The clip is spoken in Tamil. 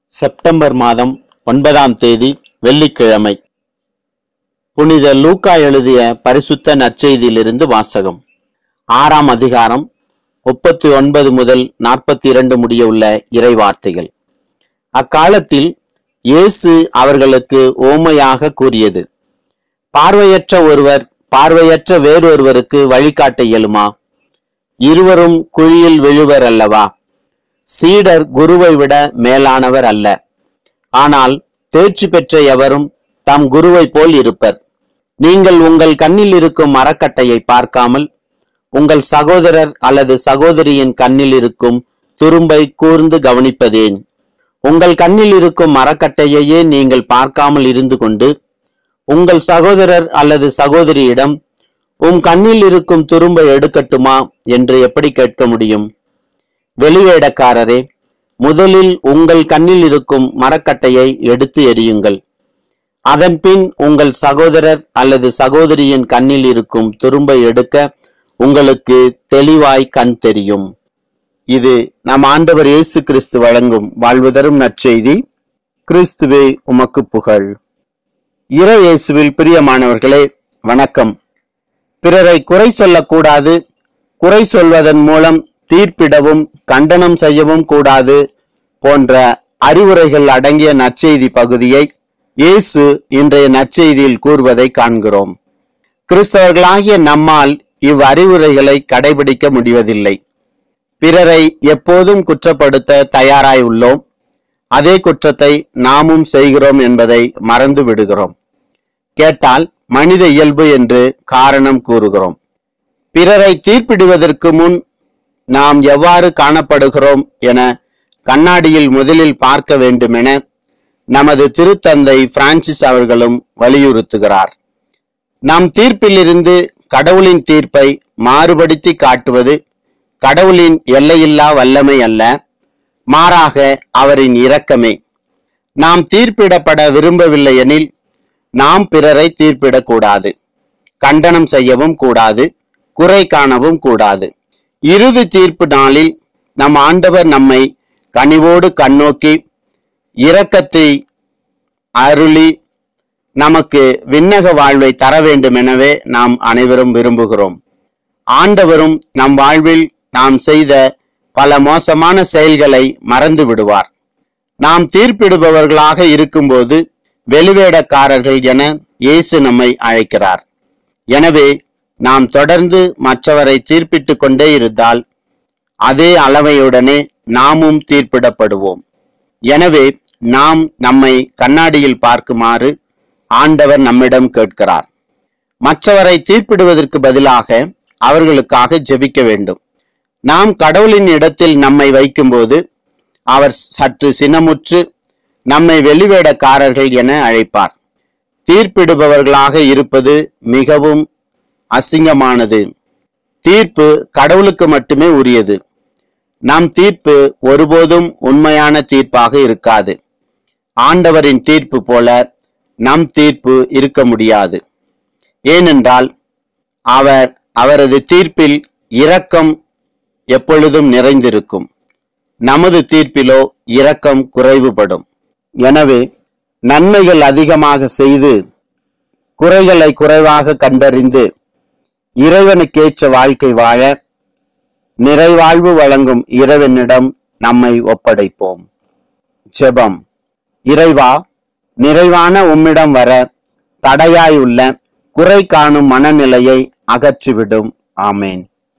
செப்டம்பர் மாதம் ஒன்பதாம் தேதி வெள்ளிக்கிழமை புனித லூக்கா எழுதிய பரிசுத்த நற்செய்தியிலிருந்து வாசகம் ஆறாம் அதிகாரம் முப்பத்தி ஒன்பது முதல் நாற்பத்தி இரண்டு முடிய உள்ள இறை வார்த்தைகள் அக்காலத்தில் இயேசு அவர்களுக்கு ஓமையாக கூறியது பார்வையற்ற ஒருவர் பார்வையற்ற வேறொருவருக்கு வழிகாட்ட இயலுமா இருவரும் குழியில் விழுவர் அல்லவா சீடர் குருவை விட மேலானவர் அல்ல ஆனால் தேர்ச்சி பெற்ற எவரும் தம் குருவை போல் இருப்பர் நீங்கள் உங்கள் கண்ணில் இருக்கும் மரக்கட்டையை பார்க்காமல் உங்கள் சகோதரர் அல்லது சகோதரியின் கண்ணில் இருக்கும் துரும்பை கூர்ந்து கவனிப்பதேன் உங்கள் கண்ணில் இருக்கும் மரக்கட்டையையே நீங்கள் பார்க்காமல் இருந்து கொண்டு உங்கள் சகோதரர் அல்லது சகோதரியிடம் உம் கண்ணில் இருக்கும் துரும்பை எடுக்கட்டுமா என்று எப்படி கேட்க முடியும் வெளிவேடக்காரரே முதலில் உங்கள் கண்ணில் இருக்கும் மரக்கட்டையை எடுத்து எறியுங்கள் அதன்பின் உங்கள் சகோதரர் அல்லது சகோதரியின் கண்ணில் இருக்கும் துரும்பை எடுக்க உங்களுக்கு தெளிவாய் கண் தெரியும் இது நம் ஆண்டவர் இயேசு கிறிஸ்து வழங்கும் வாழ்வு தரும் நற்செய்தி கிறிஸ்துவே உமக்கு புகழ் இறை இயேசுவில் பிரியமானவர்களே வணக்கம் பிறரை குறை சொல்லக்கூடாது குறை சொல்வதன் மூலம் தீர்ப்பிடவும் கண்டனம் செய்யவும் கூடாது போன்ற அறிவுரைகள் அடங்கிய நற்செய்தி பகுதியை இயேசு இன்றைய நற்செய்தியில் கூறுவதை காண்கிறோம் கிறிஸ்தவர்களாகிய நம்மால் இவ் அறிவுரைகளை கடைபிடிக்க முடிவதில்லை பிறரை எப்போதும் குற்றப்படுத்த தயாராய் உள்ளோம் அதே குற்றத்தை நாமும் செய்கிறோம் என்பதை மறந்து விடுகிறோம் கேட்டால் மனித இயல்பு என்று காரணம் கூறுகிறோம் பிறரை தீர்ப்பிடுவதற்கு முன் நாம் எவ்வாறு காணப்படுகிறோம் என கண்ணாடியில் முதலில் பார்க்க வேண்டுமென நமது திருத்தந்தை பிரான்சிஸ் அவர்களும் வலியுறுத்துகிறார் நம் தீர்ப்பிலிருந்து கடவுளின் தீர்ப்பை மாறுபடுத்தி காட்டுவது கடவுளின் எல்லையில்லா வல்லமை அல்ல மாறாக அவரின் இரக்கமே நாம் தீர்ப்பிடப்பட விரும்பவில்லை எனில் நாம் பிறரை தீர்ப்பிடக்கூடாது கண்டனம் செய்யவும் கூடாது குறை காணவும் கூடாது இறுதி தீர்ப்பு நாளில் நம் ஆண்டவர் நம்மை கனிவோடு கண்ணோக்கி இரக்கத்தை அருளி நமக்கு விண்ணக வாழ்வை தர வேண்டும் எனவே நாம் அனைவரும் விரும்புகிறோம் ஆண்டவரும் நம் வாழ்வில் நாம் செய்த பல மோசமான செயல்களை மறந்து விடுவார் நாம் தீர்ப்பிடுபவர்களாக இருக்கும்போது வெளிவேடக்காரர்கள் என இயேசு நம்மை அழைக்கிறார் எனவே நாம் தொடர்ந்து மற்றவரை தீர்ப்பிட்டுக் கொண்டே இருந்தால் அதே அளவையுடனே நாமும் தீர்ப்பிடப்படுவோம் எனவே நாம் நம்மை கண்ணாடியில் பார்க்குமாறு ஆண்டவர் நம்மிடம் கேட்கிறார் மற்றவரை தீர்ப்பிடுவதற்கு பதிலாக அவர்களுக்காக ஜெபிக்க வேண்டும் நாம் கடவுளின் இடத்தில் நம்மை வைக்கும்போது அவர் சற்று சினமுற்று நம்மை வெளிவேடக்காரர்கள் என அழைப்பார் தீர்ப்பிடுபவர்களாக இருப்பது மிகவும் அசிங்கமானது தீர்ப்பு கடவுளுக்கு மட்டுமே உரியது நம் தீர்ப்பு ஒருபோதும் உண்மையான தீர்ப்பாக இருக்காது ஆண்டவரின் தீர்ப்பு போல நம் தீர்ப்பு இருக்க முடியாது ஏனென்றால் அவர் அவரது தீர்ப்பில் இரக்கம் எப்பொழுதும் நிறைந்திருக்கும் நமது தீர்ப்பிலோ இரக்கம் குறைவுபடும் எனவே நன்மைகள் அதிகமாக செய்து குறைகளை குறைவாக கண்டறிந்து இறைவனுக்கேற்ற வாழ்க்கை வாழ நிறைவாழ்வு வழங்கும் இறைவனிடம் நம்மை ஒப்படைப்போம் ஜெபம் இறைவா நிறைவான உம்மிடம் வர தடையாய் உள்ள குறை காணும் மனநிலையை அகற்றிவிடும் ஆமேன்